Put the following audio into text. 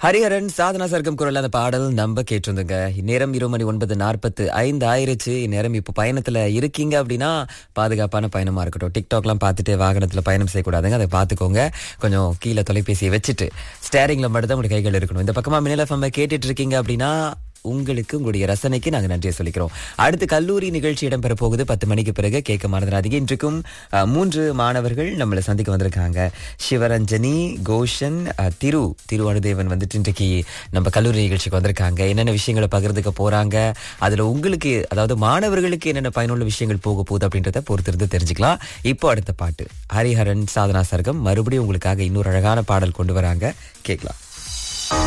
ஹரிஹரன் சாதனா சர்க்கம் குரல் அந்த பாடல் நம்ப கேட்டிருந்துங்க நேரம் இரு மணி ஒன்பது நாற்பத்து ஐந்து ஆயிருச்சு இந்நேரம் இப்போ பயணத்துல இருக்கீங்க அப்படின்னா பாதுகாப்பான பயணமா இருக்கட்டும் டிக்டாக்லாம் பார்த்துட்டு வாகனத்துல பயணம் செய்யக்கூடாதுங்க அதை பார்த்துக்கோங்க கொஞ்சம் கீழே தொலைபேசியை வச்சுட்டு ஸ்டேரிங்ல மட்டும் தான் உங்களுடைய கைகள் இருக்கணும் இந்த பக்கமா மின்னல் எஃப்எம் கேட்டுட்டு இருக்கீங்க அப்படின்னா உங்களுக்கு உங்களுடைய ரசனைக்கு நாங்க நன்றியை சொல்லிக்கிறோம் அடுத்து கல்லூரி நிகழ்ச்சி இடம்பெற போகுது பத்து மணிக்கு பிறகு கேட்க மறந்துடாதீங்க இன்றைக்கும் அஹ், மூன்று மாணவர்கள் நம்மளை சந்திக்க வந்திருக்காங்க சிவரஞ்சனி கோஷன் அஹ், திரு திரு அனுதேவன் வந்துட்டு இன்றைக்கு நம்ம கல்லூரி நிகழ்ச்சிக்கு வந்திருக்காங்க என்னென்ன விஷயங்களை பகிர்ந்துக்க போறாங்க அதுல உங்களுக்கு அதாவது மாணவர்களுக்கு என்னென்ன பயனுள்ள விஷயங்கள் போக போகுது அப்படின்றத பொறுத்திருந்து தெரிஞ்சுக்கலாம் இப்போ அடுத்த பாட்டு ஹரிஹரன் சாதனா சர்க்கம் மறுபடியும் உங்களுக்காக இன்னொரு அழகான பாடல் கொண்டு வராங்க கேட்கலாம்